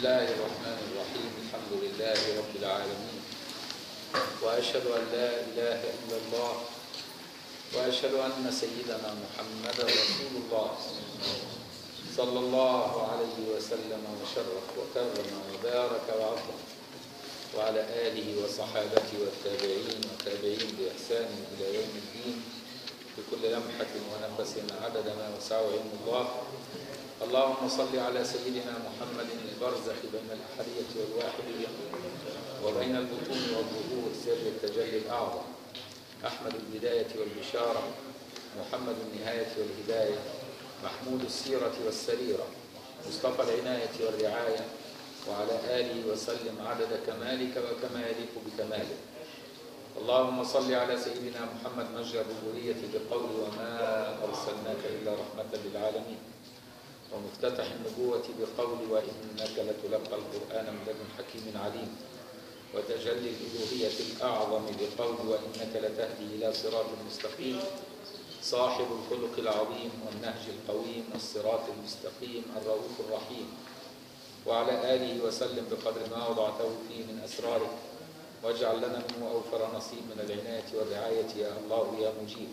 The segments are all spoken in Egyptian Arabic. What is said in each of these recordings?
الله الرحمن الرحيم الحمد لله رب العالمين وأشهد أن لا إله إلا الله وأشهد أن سيدنا محمدا رسول الله صلى الله عليه وسلم وشرف وكرم وبارك وعظم وعلى آله وصحابته والتابعين والتابعين بإحسان إلى يوم الدين بكل لمحة ونفس عدد ما وسعه علم الله اللهم صل على سيدنا محمد البرزخ بين الأحدية والواحدية وبين البطون والظهور سر التجلي الأعظم أحمد البداية والبشارة محمد النهاية والهداية محمود السيرة والسريرة مصطفى العناية والرعاية وعلى آله وسلم عدد كمالك وكما يليق بكمالك اللهم صل على سيدنا محمد مجرى الربوبية بقول وما أرسلناك إلا رحمة للعالمين ومفتتح النبوة بقول وإنك لتلقى القرآن من لدن حكيم عليم وتجلي الألوهية الأعظم بقول وإنك لتهدي إلى صراط مستقيم صاحب الخلق العظيم والنهج القويم والصراط المستقيم الرؤوف الرحيم وعلى آله وسلم بقدر ما وضعته فيه من أسرارك واجعل لنا منه أوفر نصيب من العناية والرعاية يا الله يا مجيب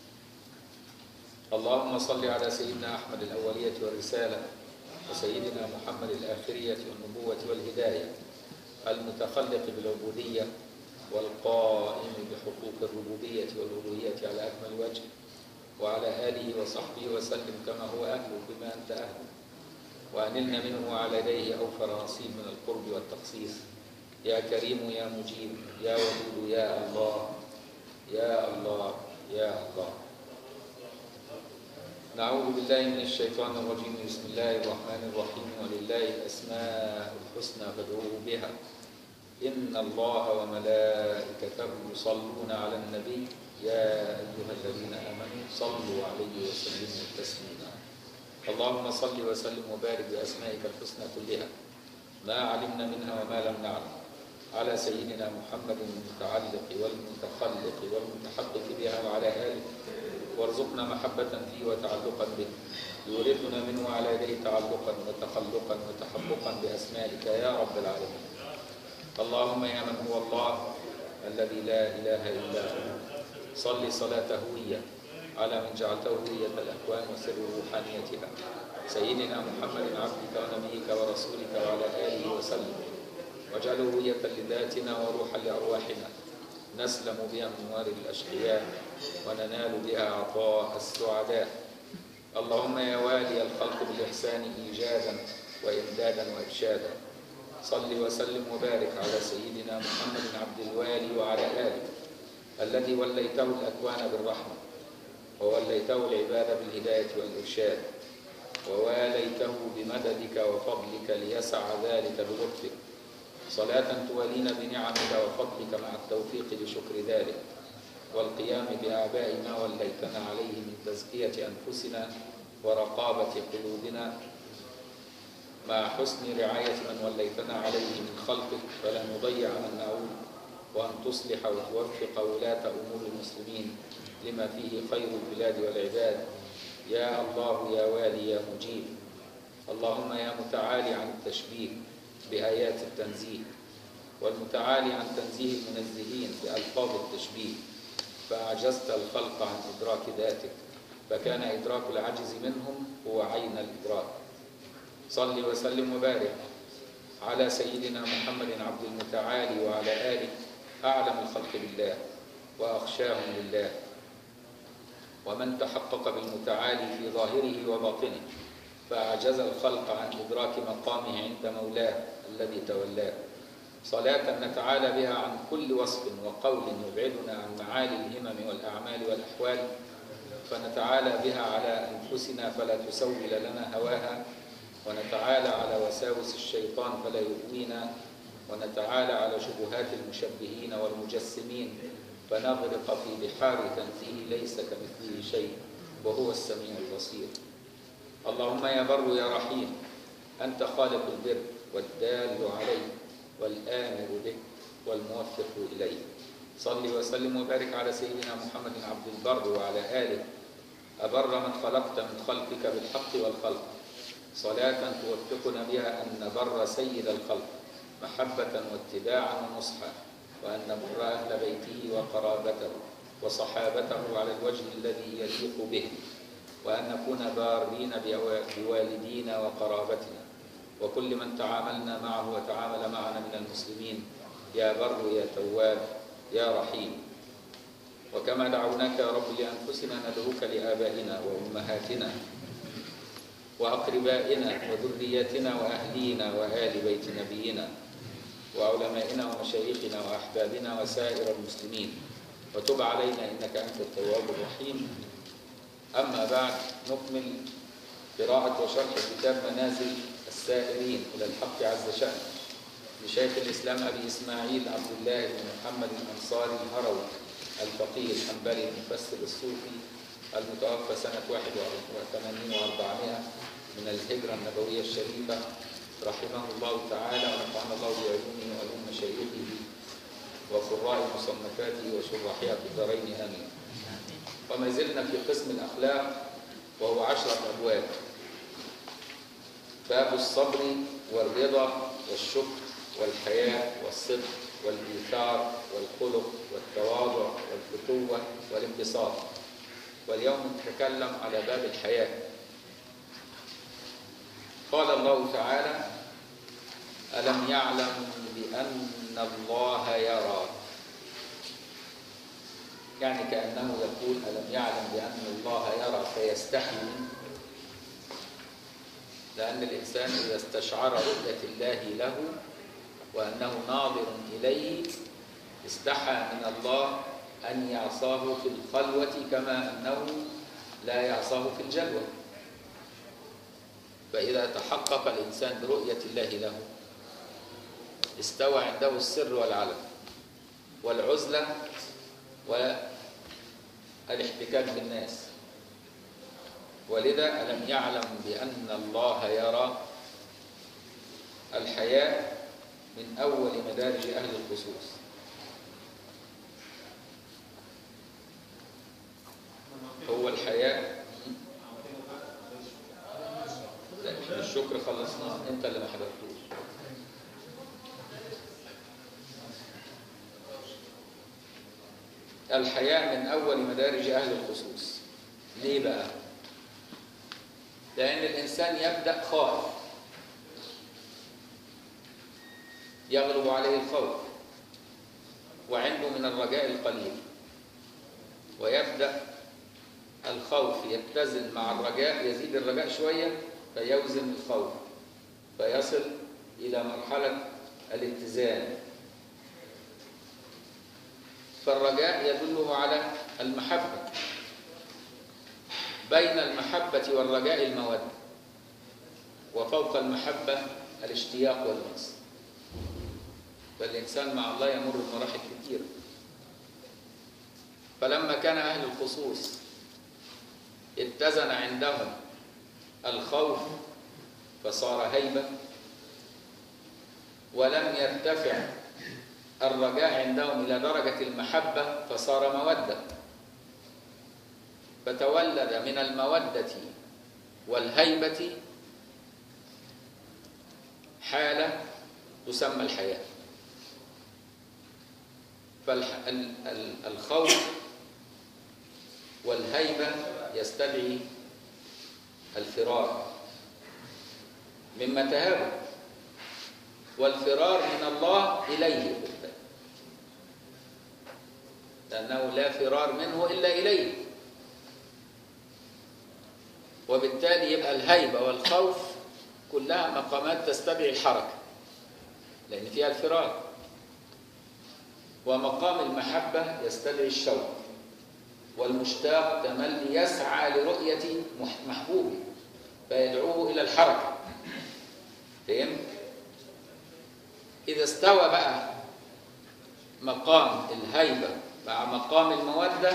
اللهم صل على سيدنا أحمد الأولية والرسالة وسيدنا محمد الآخرية والنبوة والهداية المتخلق بالعبودية والقائم بحقوق الربوبية والألوهية على أكمل وجه وعلى آله وصحبه وسلم كما هو أهله بما أنت أهله وأنلنا منه وعلى يديه أوفر نصيب من القرب والتخصيص يا كريم يا مجيب يا ودود يا الله يا الله يا الله نعوذ بالله من الشيطان الرجيم بسم الله الرحمن الرحيم ولله الأسماء الحسنى فادعوه بها إن الله وملائكته يصلون على النبي يا أيها الذين آمنوا صلوا عليه وسلموا تسليما اللهم صل وسلم وبارك بأسمائك الحسنى كلها ما علمنا منها وما لم نعلم على سيدنا محمد المتعلق والمتخلق والمتحقق بها وعلى آله وارزقنا محبة فيه وتعلقا به يورثنا منه على يديه تعلقا وتخلقا وتحققا بأسمائك يا رب العالمين اللهم يا من هو الله الذي لا إله إلا هو صل صلاة هوية على من جعلته هوية الأكوان وسر روحانيتها سيدنا محمد عبدك ونبيك ورسولك وعلى آله وسلم واجعله هوية لذاتنا وروحا لأرواحنا نسلم بها من نار الأشقياء وننال بها عطاء السعداء اللهم يا والي الخلق بالإحسان إيجادا وإمدادا وإرشادا صل وسلم وبارك على سيدنا محمد عبد الوالي وعلى آله الذي وليته الأكوان بالرحمة ووليته العباد بالهداية والإرشاد وواليته بمددك وفضلك ليسع ذلك بلطفك صلاة توالينا بنعمك وفضلك مع التوفيق لشكر ذلك والقيام بأعباء ما وليتنا عليه من تزكية أنفسنا ورقابة قلوبنا مع حسن رعاية من وليتنا عليه من خلقك فلا نضيع من نعود وأن تصلح وتوفق ولاة أمور المسلمين لما فيه خير البلاد والعباد يا الله يا والي يا مجيب اللهم يا متعالي عن التشبيه بآيات التنزيه والمتعالي عن تنزيه المنزهين بألفاظ التشبيه فأعجزت الخلق عن إدراك ذاتك فكان إدراك العجز منهم هو عين الإدراك صل وسلم وبارك على سيدنا محمد عبد المتعالي وعلى آله أعلم الخلق بالله وأخشاهم لله ومن تحقق بالمتعالي في ظاهره وباطنه فأعجز الخلق عن إدراك مقامه عند مولاه الذي تولاه صلاة نتعالى بها عن كل وصف وقول يبعدنا عن معالي الهمم والأعمال والأحوال فنتعالى بها على أنفسنا فلا تسول لنا هواها ونتعالى على وساوس الشيطان فلا يؤوينا ونتعالى على شبهات المشبهين والمجسمين فنغرق في بحار تنزيه ليس كمثله شيء وهو السميع البصير اللهم يا بر يا رحيم أنت خالق البر والدال عليه والآمر به والموفق إليه صل وسلم وبارك على سيدنا محمد عبد البر وعلى آله أبر من خلقت من خلقك بالحق والخلق صلاة توفقنا بها أن نبر سيد الخلق محبة واتباعا ونصحا وأن نبر أهل بيته وقرابته وصحابته على الوجه الذي يليق به وأن نكون بارين بوالدينا وقرابتنا وكل من تعاملنا معه وتعامل معنا من المسلمين يا بر يا تواب يا رحيم وكما دعوناك يا رب لأنفسنا ندعوك لآبائنا وأمهاتنا وأقربائنا وذرياتنا وأهلينا وآل بيت نبينا وعلمائنا ومشايخنا وأحبابنا وسائر المسلمين وتب علينا إنك أنت التواب الرحيم أما بعد نكمل قراءة وشرح كتاب منازل السائرين إلى الحق عز شأنه لشيخ الإسلام أبي إسماعيل عبد الله بن محمد الأنصاري الهروي الفقيه الحنبلي المفسر الصوفي المتوفى سنة 81 و400 من الهجرة النبوية الشريفة رحمه الله تعالى ونفعنا الله بعلومه وعلوم مشايخه وقراء مصنفاته وشراحها في الدارين آمين وما زلنا في قسم الأخلاق وهو عشرة أبواب باب الصبر والرضا والشكر والحياة والصدق والإيثار والخلق والتواضع والفتوة والانبساط واليوم نتكلم على باب الحياة قال الله تعالى ألم يعلم بأن الله يرى يعني كأنه يقول ألم يعلم بأن الله يرى فيستحي منه لأن الإنسان إذا استشعر رؤية الله له وأنه ناظر إليه استحى من الله أن يعصاه في الخلوة كما أنه لا يعصاه في الجلوة فإذا تحقق الإنسان برؤية الله له استوى عنده السر والعلم والعزلة والاحتكاك بالناس ولذا ألم يعلم بأن الله يرى الحياة من أول مدارج أهل الخصوص هو الحياة لا الشكر خلصناه انت اللي ما حضرتوش الحياة من أول مدارج أهل الخصوص ليه بقى؟ لأن الإنسان يبدأ خائف يغلب عليه الخوف وعنده من الرجاء القليل ويبدأ الخوف يتزن مع الرجاء يزيد الرجاء شوية فيوزن الخوف فيصل إلى مرحلة الاتزان فالرجاء يدله على المحبة بين المحبة والرجاء المودة وفوق المحبة الاشتياق والأنس فالإنسان مع الله يمر بمراحل كثيرة فلما كان أهل الخصوص اتزن عندهم الخوف فصار هيبة ولم يرتفع الرجاء عندهم إلى درجة المحبة فصار مودة فتولد من المودة والهيبة حالة تسمى الحياة فالخوف والهيبة يستدعي الفرار مما تهابه والفرار من الله إليه لأنه لا فرار منه إلا إليه وبالتالي يبقى الهيبة والخوف كلها مقامات تستدعي الحركة لأن فيها الفرار ومقام المحبة يستدعي الشوق والمشتاق تملي يسعى لرؤية محبوبه فيدعوه إلى الحركة فهمت؟ إذا استوى بقى مقام الهيبة مع مقام المودة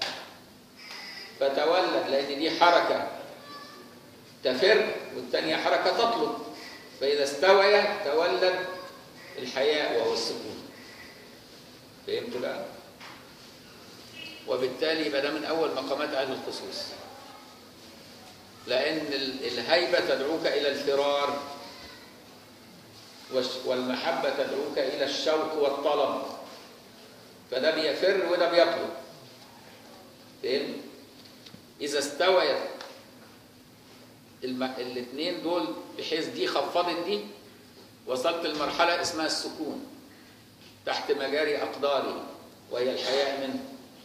فتولد لأن دي حركة تفر والثانية حركة تطلب فإذا استويا تولد الحياء وهو السكون فهمتوا بقى؟ وبالتالي يبقى ده من أول مقامات أهل الخصوص لأن ال- الهيبة تدعوك إلى الفرار والش- والمحبة تدعوك إلى الشوق والطلب فده بيفر وده بيطلب فاهم؟ إذا استويت الم... الاثنين دول بحيث دي خفضت دي وصلت لمرحلة اسمها السكون تحت مجاري أقداري وهي الحياء منه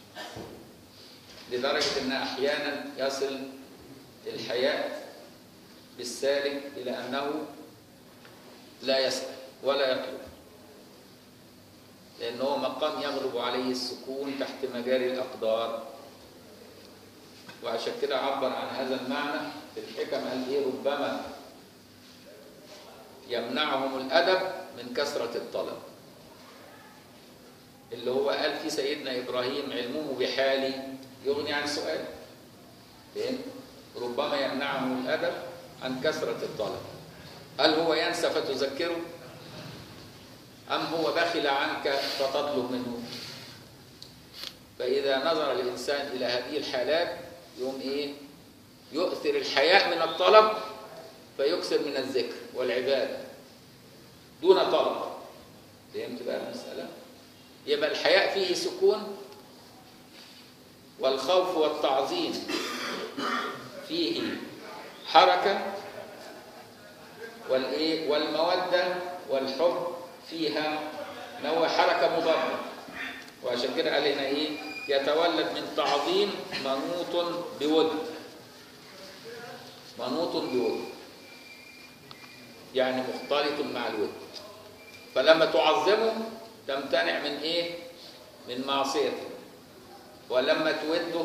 لدرجة أن أحيانا يصل الحياء بالسالك إلى أنه لا يسأل ولا يطلب لأنه مقام يغلب عليه السكون تحت مجاري الأقدار وعشان كده عبر عن هذا المعنى في الحكم قال إيه ربما يمنعهم الأدب من كثرة الطلب اللي هو قال في سيدنا إبراهيم علمه بحالي يغني عن سؤال فهم؟ ربما يمنعهم الأدب عن كثرة الطلب هل هو ينسى فتذكره أم هو بخل عنك فتطلب منه فإذا نظر الإنسان إلى هذه الحالات يوم إيه يؤثر الحياء من الطلب فيكثر من الذكر والعبادة دون طلب فهمت بقى المسألة يبقى الحياء فيه سكون والخوف والتعظيم فيه حركة والإيه والمودة والحب فيها نوع حركة مضادة وعشان كده قال هنا إيه يتولد من تعظيم منوط بود منوط بود يعني مختلط مع الود فلما تعظمه تمتنع من ايه من معصيته ولما توده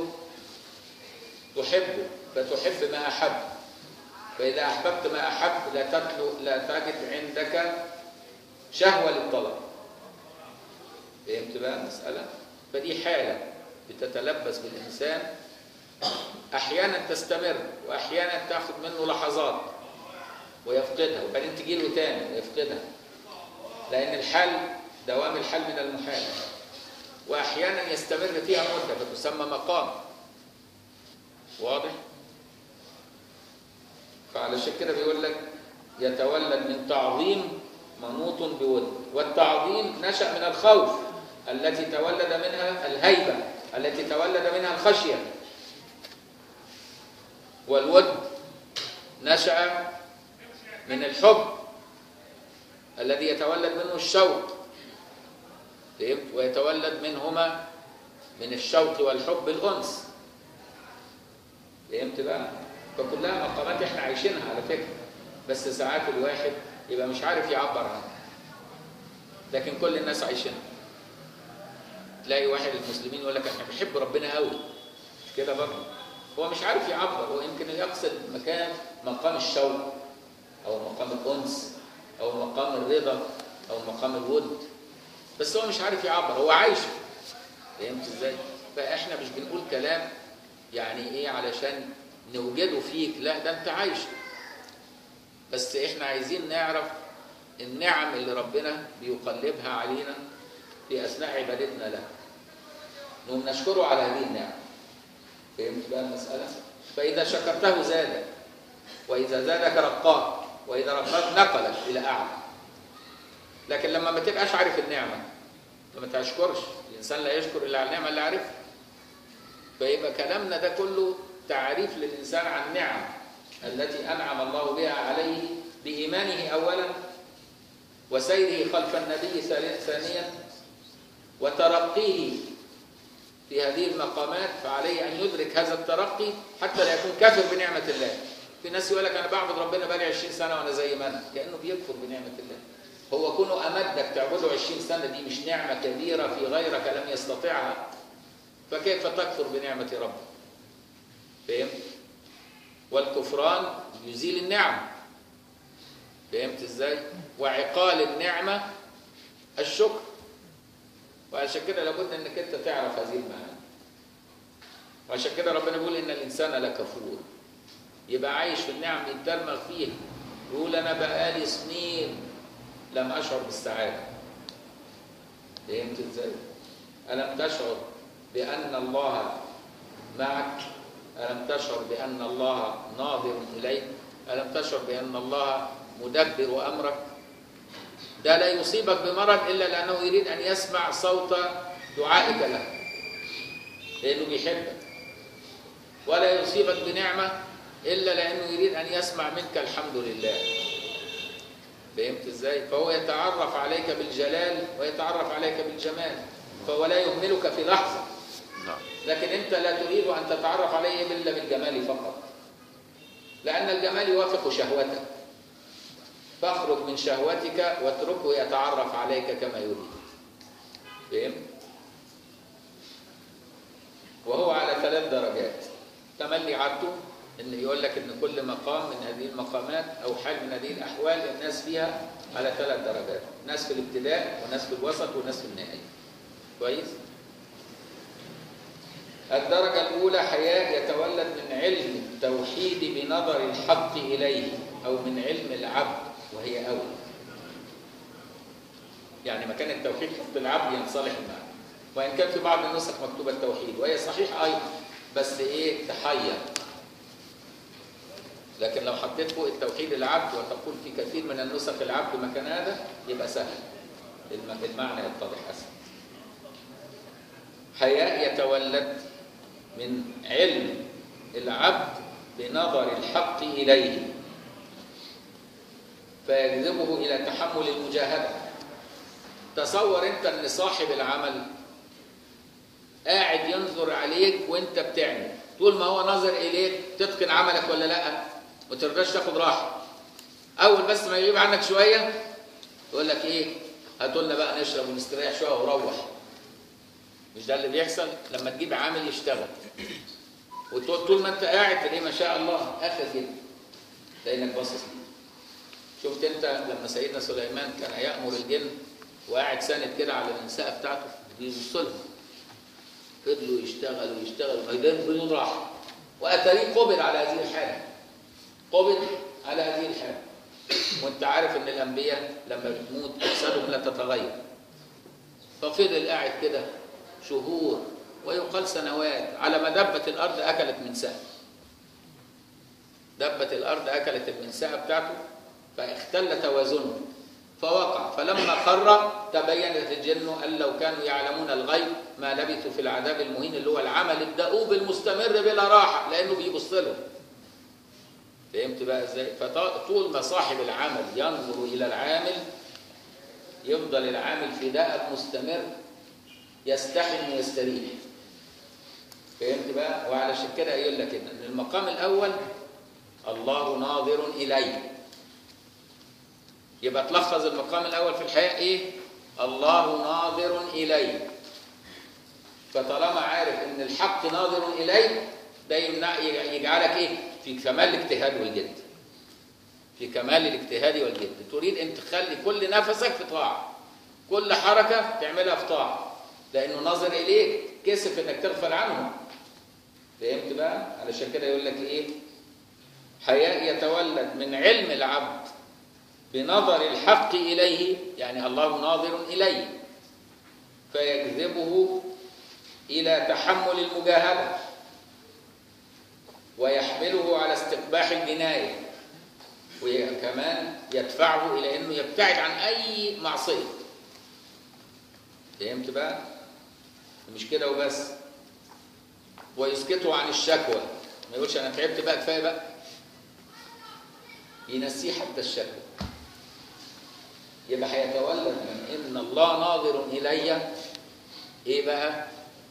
تحبه فتحب ما احب فاذا احببت ما احب لا تتلو لا تجد عندك شهوه للطلب فهمت بقى المساله فدي حاله بتتلبس بالانسان احيانا تستمر واحيانا تاخذ منه لحظات ويفقدها وبعدين تجي له تاني ويفقدها لان الحل دوام الحل من المحال واحيانا يستمر فيها مده فتسمى مقام واضح فعلشان كده بيقول لك يتولد من تعظيم منوط بود والتعظيم نشا من الخوف التي تولد منها الهيبه التي تولد منها الخشيه والود نشا من الحب الذي يتولد منه الشوق فهمت ويتولد منهما من الشوق والحب الانس فهمت بقى فكلها مقامات احنا عايشينها على فكره بس ساعات الواحد يبقى مش عارف يعبر عنها لكن كل الناس عايشينها تلاقي واحد المسلمين يقول لك احنا بنحب ربنا قوي مش كده برضه هو مش عارف يعبر هو يمكن يقصد مكان مقام الشوق او مقام الانس او مقام الرضا او مقام الود بس هو مش عارف يعبر هو عايشه فهمت ازاي فاحنا مش بنقول كلام يعني ايه علشان نوجده فيك لا ده انت عايشه بس احنا عايزين نعرف النعم اللي ربنا بيقلبها علينا في اثناء عبادتنا له نقوم نشكره على هذه النعم فهمت بقى المساله فاذا شكرته زادك واذا زادك رقاك واذا رقاك نقلك الى اعلى لكن لما ما تبقاش عارف النعمه لما تشكرش الانسان لا يشكر الا على النعمه اللي عارفها فيبقى كلامنا ده كله تعريف للانسان عن نعم التي انعم الله بها عليه بايمانه اولا وسيره خلف النبي ثانيا وترقيه في هذه المقامات فعليه ان يدرك هذا الترقي حتى لا يكون كافر بنعمه الله في ناس يقول لك انا بعبد ربنا بقالي 20 سنه وانا زي ما انا كانه بيكفر بنعمه الله هو كونه امدك تعبده 20 سنه دي مش نعمه كبيره في غيرك لم يستطيعها فكيف تكفر بنعمه ربك فهمت والكفران يزيل النعم فهمت ازاي وعقال النعمه الشكر وعشان كده لابد انك انت تعرف هذه المعاني وعشان كده ربنا بيقول ان الانسان لكفور يبقى عايش في النعم يتدرمغ فيها يقول انا بقالي سنين لم اشعر بالسعاده فهمت ازاي الم تشعر بان الله معك ألم تشعر بأن الله ناظر إليك ألم تشعر بأن الله مدبر أمرك ده لا يصيبك بمرض إلا لأنه يريد أن يسمع صوت دعائك له لأنه بيحبك ولا يصيبك بنعمة إلا لأنه يريد أن يسمع منك الحمد لله فهمت إزاي؟ فهو يتعرف عليك بالجلال ويتعرف عليك بالجمال فهو لا يهملك في لحظة نعم لكن أنت لا تريد أن تتعرف عليه إلا بالجمال فقط لأن الجمال يوافق شهوتك فاخرج من شهوتك واتركه يتعرف عليك كما يريد فهمت؟ وهو على ثلاث درجات تملي عدته ان يقول لك ان كل مقام من هذه المقامات او حال من هذه الاحوال الناس فيها على ثلاث درجات ناس في الابتداء وناس في الوسط وناس في النهايه كويس الدرجة الأولى حياء يتولد من علم التوحيد بنظر الحق إليه أو من علم العبد وهي أول يعني مكان التوحيد حط العبد ينصلح معه وإن كان في بعض النسخ مكتوبة التوحيد وهي صحيح أيضا بس إيه تحير لكن لو حطيت فوق التوحيد العبد وتقول في كثير من النسخ العبد مكان هذا يبقى سهل الم- المعنى يتضح أسهل حياء يتولد من علم العبد بنظر الحق إليه فيجذبه إلى تحمل المجاهدة تصور أنت أن صاحب العمل قاعد ينظر عليك وأنت بتعمل طول ما هو ناظر إليك تتقن عملك ولا لأ ما ترضاش تاخد راحة أول بس ما يغيب عنك شوية يقول لك إيه هاتوا لنا بقى نشرب ونستريح شوية وروح مش ده اللي بيحصل لما تجيب عامل يشتغل وطول طول ما انت قاعد تلاقيه ما شاء الله اخذ كده لانك باصص ليه. شفت انت لما سيدنا سليمان كان يامر الجن وقاعد ساند كده على النساء بتاعته بيبص لهم فضلوا يشتغلوا يشتغلوا ما يدين بدون راحه واتاريه قبل على هذه الحاله قبل على هذه الحاله وانت عارف ان الانبياء لما بتموت اجسادهم لا تتغير ففضل قاعد كده شهور ويقال سنوات على ما دبت الارض اكلت من سهم دبت الارض اكلت المنساه بتاعته فاختل توازنه فوقع فلما خر تبينت الجن ان لو كانوا يعلمون الغيب ما لبثوا في العذاب المهين اللي هو العمل الدؤوب المستمر بلا راحه لانه بيبص لهم فهمت بقى ازاي فطول ما صاحب العمل ينظر الى العامل يفضل العامل في دأب مستمر يستحم ويستريح فهمت بقى وعلشان كده يقول لك ان المقام الاول الله ناظر الي يبقى تلخص المقام الاول في الحياه ايه الله ناظر الي فطالما عارف ان الحق ناظر الي ده يمنع يجعلك ايه في كمال الاجتهاد والجد في كمال الاجتهاد والجد تريد ان تخلي كل نفسك في طاعه كل حركه تعملها في طاعه لانه ناظر اليك كسف انك تغفل عنه فهمت بقى علشان كده يقول لك ايه حياء يتولد من علم العبد بنظر الحق اليه يعني الله ناظر اليه فيجذبه الى تحمل المجاهده ويحمله على استقباح الجنايه وكمان يدفعه الى انه يبتعد عن اي معصيه فهمت بقى مش كده وبس ويسكته عن الشكوى ما يقولش انا تعبت بقى كفايه بقى ينسيه حتى الشكوى يبقى هيتولد من ان الله ناظر الي ايه بقى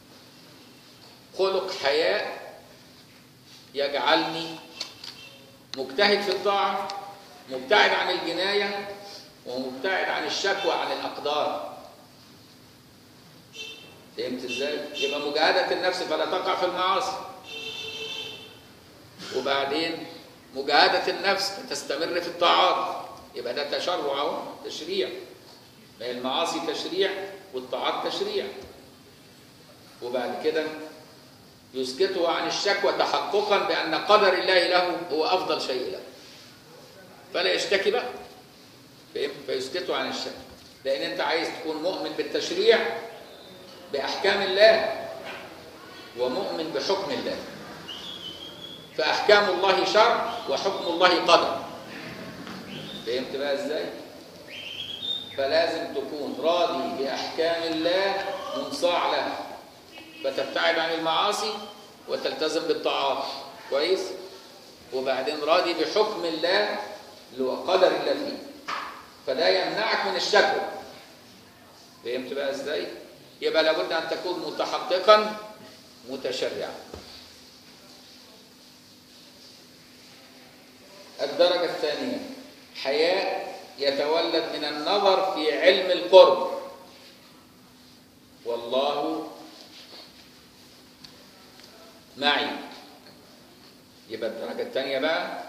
خلق حياء يجعلني مجتهد في الطاعه مبتعد عن الجنايه ومبتعد عن الشكوى عن الاقدار فهمت ازاي؟ يبقى مجاهدة النفس فلا تقع في المعاصي. وبعدين مجاهدة النفس فتستمر في الطاعات. يبقى ده تشرع اهو تشريع. ما هي المعاصي تشريع والطاعات تشريع. وبعد كده يسكته عن الشكوى تحققا بأن قدر الله له هو أفضل شيء له. فلا يشتكي بقى. فهمت؟ فيسكته عن الشكوى. لأن أنت عايز تكون مؤمن بالتشريع بأحكام الله ومؤمن بحكم الله فأحكام الله شرع وحكم الله قدر فهمت بقى ازاي؟ فلازم تكون راضي بأحكام الله منصاع لها فتبتعد عن المعاصي وتلتزم بالطاعات كويس؟ وبعدين راضي بحكم الله اللي هو قدر الله فيه فده يمنعك من الشكوى فهمت بقى ازاي؟ يبقى لابد ان تكون متحققا متشرعا الدرجة الثانية حياء يتولد من النظر في علم القرب والله معي يبقى الدرجة الثانية بقى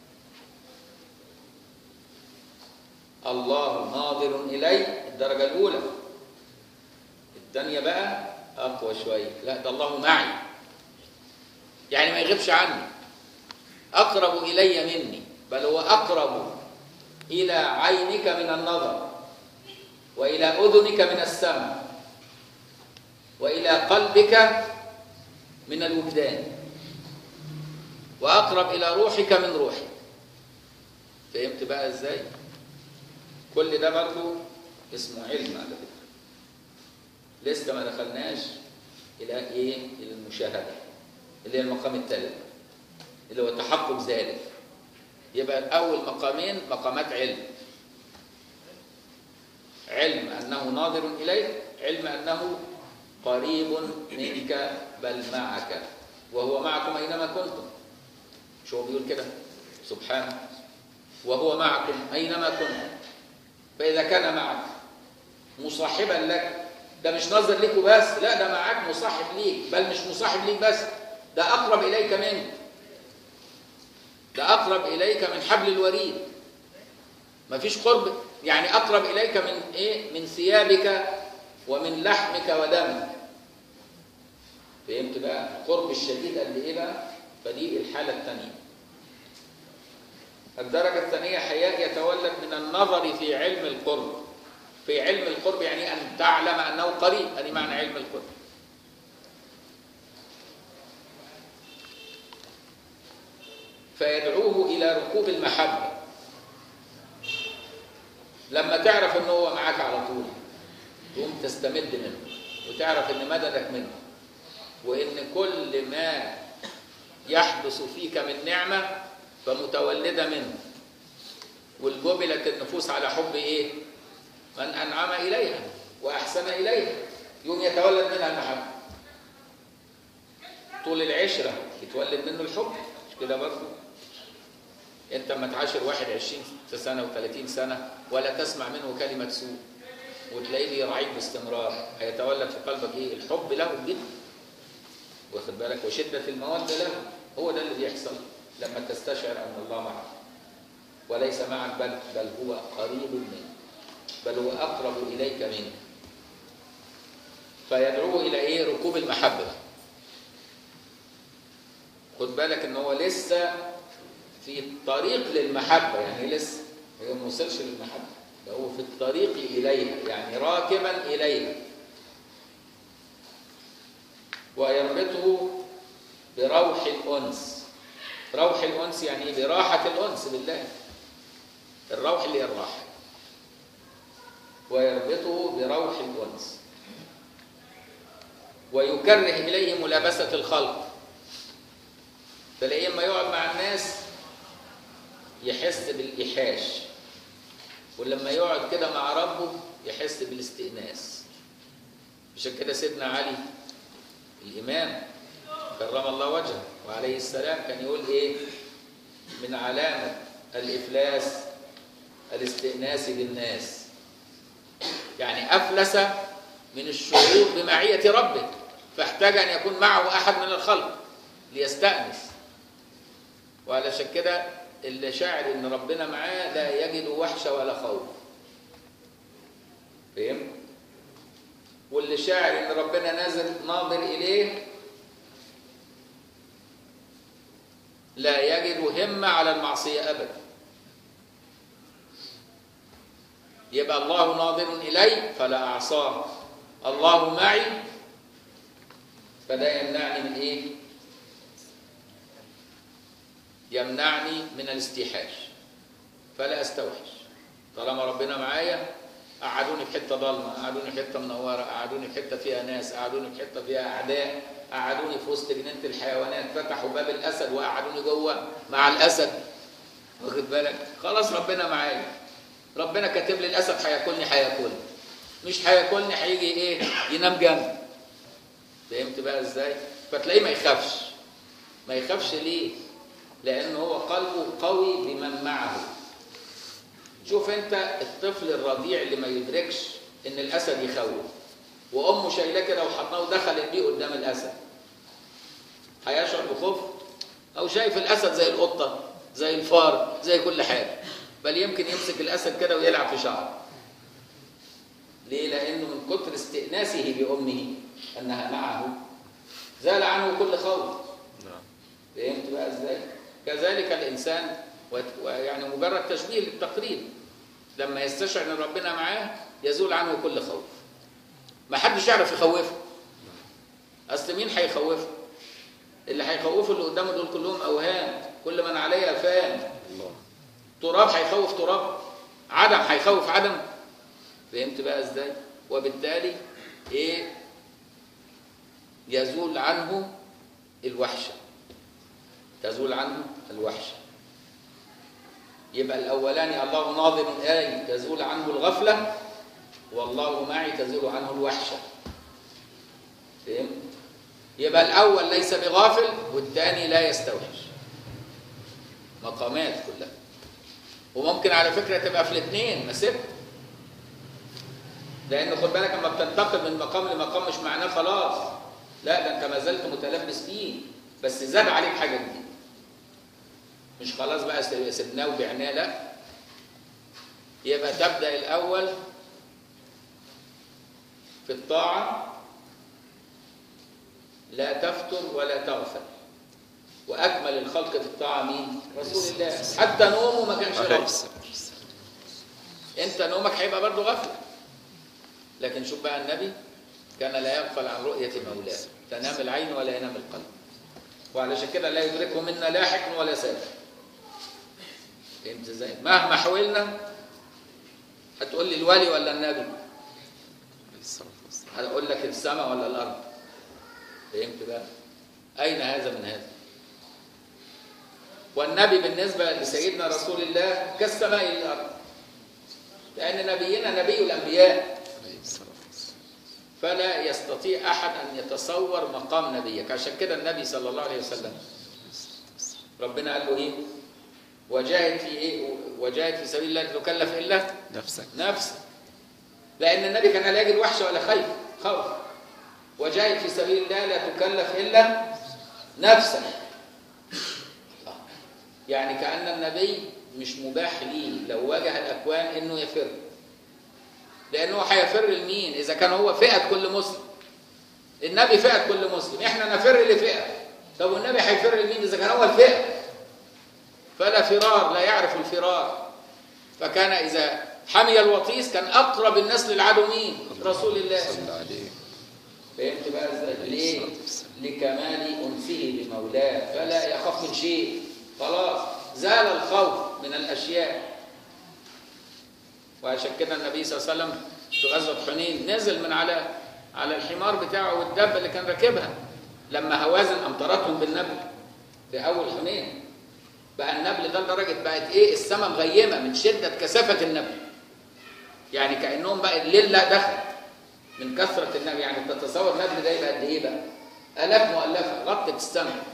الله ناظر إلي الدرجة الأولى الثانية بقى أقوى شوية لا ده الله معي يعني ما يغيبش عني أقرب إلي مني بل هو أقرب إلى عينك من النظر وإلى أذنك من السمع وإلى قلبك من الوجدان وأقرب إلى روحك من روحك فهمت بقى إزاي؟ كل ده برضه اسمه علم على فكرة لسه ما دخلناش إلى إيه؟ إلى المشاهدة اللي هي المقام الثالث اللي هو تحقق ذلك يبقى أول مقامين مقامات علم علم أنه ناظر إليك علم أنه قريب منك بل معك وهو معكم أينما كنتم شو هو بيقول كده سبحانه وهو معكم أينما كنتم فإذا كان معك مصاحبا لك ده مش ناظر ليك وبس لا ده معاك مصاحب ليك بل مش مصاحب ليك بس ده أقرب إليك منك ده أقرب إليك من حبل الوريد مفيش قرب يعني أقرب إليك من إيه من ثيابك ومن لحمك ودمك فهمت بقى القرب الشديد قد إيه بقى فدي الحالة الثانية الدرجة الثانية حياء يتولد من النظر في علم القرب في علم القرب يعني أن تعلم أنه قريب هذه معنى علم القرب فيدعوه إلى ركوب المحبة لما تعرف أنه هو معاك على طول تقوم تستمد منه وتعرف أن مددك منه وأن كل ما يحدث فيك من نعمة فمتولدة منه والجبلت النفوس على حب إيه؟ من أنعم إليها وأحسن إليها يوم يتولد منها المحبة طول العشرة يتولد منه الحب مش كده برضه انت لما تعاشر واحد عشرين سنة وثلاثين سنة ولا تسمع منه كلمة سوء وتلاقيه بيراعيك باستمرار هيتولد في قلبك ايه الحب له جدا واخد بالك وشدة المودة له هو ده اللي بيحصل لما تستشعر ان الله معك وليس معك بل بل هو قريب منك بل هو اقرب اليك منك فيدعوه الى ايه ركوب المحبه خد بالك ان هو لسه في الطريق للمحبه يعني لسه هو ما وصلش للمحبه ده هو في الطريق اليها يعني راكبا اليها ويربطه بروح الانس روح الانس يعني ايه براحه الانس بالله الروح اللي هي الراحه ويربطه بروح الانس ويكره اليه ملابسه الخلق تلاقيه لما يقعد مع الناس يحس بالإيحاش ولما يقعد كده مع ربه يحس بالاستئناس عشان كده سيدنا علي الإمام كرم الله وجهه وعليه السلام كان يقول إيه من علامة الإفلاس الاستئناس بالناس يعني أفلس من الشعور بمعية ربه فاحتاج أن يكون معه أحد من الخلق ليستأنس وعلشان كده اللي شاعر ان ربنا معاه لا يجد وحشه ولا خوف فهم واللي شاعر ان ربنا نازل ناظر اليه لا يجد همه على المعصيه ابدا يبقى الله ناظر الي فلا اعصاه الله معي فلا يمنعني من ايه يمنعني من الاستيحاش فلا استوحش طالما ربنا معايا قعدوني في حته ضلمه قعدوني في حته منوره قعدوني في حته فيها ناس قعدوني في حته فيها اعداء قعدوني في وسط جنينه الحيوانات فتحوا باب الاسد وقعدوني جوه مع الاسد واخد بالك خلاص ربنا معايا ربنا كاتب لي الاسد هياكلني هياكلني مش هياكلني هيجي ايه ينام جنبي فهمت بقى ازاي فتلاقيه ما يخافش ما يخافش ليه لان هو قلبه قوي بمن معه شوف انت الطفل الرضيع اللي ما يدركش ان الاسد يخوف وامه شايلاه كده وحضناه ودخلت بيه قدام الاسد هيشعر بخوف او شايف الاسد زي القطه زي الفار زي كل حاجه بل يمكن يمسك الاسد كده ويلعب في شعره ليه لانه من كتر استئناسه بامه انها معه زال عنه كل خوف نعم فهمت بقى ازاي كذلك الانسان وت- ويعني مجرد تشبيه للتقريب لما يستشعر ان ربنا معاه يزول عنه كل خوف ما حدش يعرف يخوفه اصل مين هيخوفه اللي هيخوفه اللي قدامه دول كلهم اوهام كل من عليها فان الله تراب هيخوف تراب عدم هيخوف عدم فهمت بقى ازاي وبالتالي ايه يزول عنه الوحشه تزول عنه الوحشه يبقى الاولاني الله ناظر اي تزول عنه الغفله والله معي تزول عنه الوحشه فهمت يبقى الاول ليس بغافل والثاني لا يستوحش مقامات كلها وممكن على فكره تبقى في الاثنين ما سبت لان خد بالك اما بتنتقل من مقام لمقام مش معناه خلاص لا ده انت ما زلت متلبس فيه بس زاد عليك حاجه جديده مش خلاص بقى سبناه وبعناه لا يبقى تبدا الاول في الطاعه لا تفتر ولا تغفل واكمل الخلق في الطاعه مين رسول الله حتى نومه ما كانش عليه غفل الصلاة والسلام. انت نومك هيبقى برضه غفله لكن شوف بقى النبي كان لا يغفل عن رؤيه مولاه تنام العين ولا ينام القلب وعلشان كده لا يدركه منا لاحق ولا سابق فهمت ازاي مهما حاولنا هتقول لي الولي ولا النبي عليه الصلاة والسلام. هقول لك السماء ولا الارض فهمت بقى اين هذا من هذا والنبي بالنسبه لسيدنا رسول الله كالسماء للارض لان نبينا نبي الانبياء عليه الصلاة والسلام. فلا يستطيع احد ان يتصور مقام نبيك عشان كده النبي صلى الله عليه وسلم ربنا قال له ايه وجاهد في ايه وجاهد في سبيل الله لا تكلف الا نفسك نفسه لأن النبي كان لا يجد وحشة ولا خيف خوف وجاهد في سبيل الله لا تكلف إلا نفسك آه. يعني كأن النبي مش مباح ليه لو واجه الأكوان إنه يفر لأنه هيفر لمين إذا كان هو فئة كل مسلم النبي فئة كل مسلم إحنا نفر لفئة طب والنبي هيفر لمين إذا كان هو الفئة فلا فرار لا يعرف الفرار فكان إذا حمي الوطيس كان أقرب الناس للعدو مين؟ رسول الله صلى عليه فهمت بقى ازاي؟ عليه ليه؟ الصلاة والسلام. لكمال أنسه بمولاه فلا يخاف من شيء خلاص زال الخوف من الأشياء وعشان كده النبي صلى الله عليه وسلم في غزوة حنين نزل من على على الحمار بتاعه والدابة اللي كان راكبها لما هوازن أمطرتهم بالنبل في أول حنين بقى النبل ده لدرجة بقت إيه السماء مغيمة من شدة كثافة النبل يعني كأنهم بقى الليل لا دخل من كثرة النبل يعني تتصور النبل ده يبقى قد إيه بقى آلاف مؤلفة غطت السماء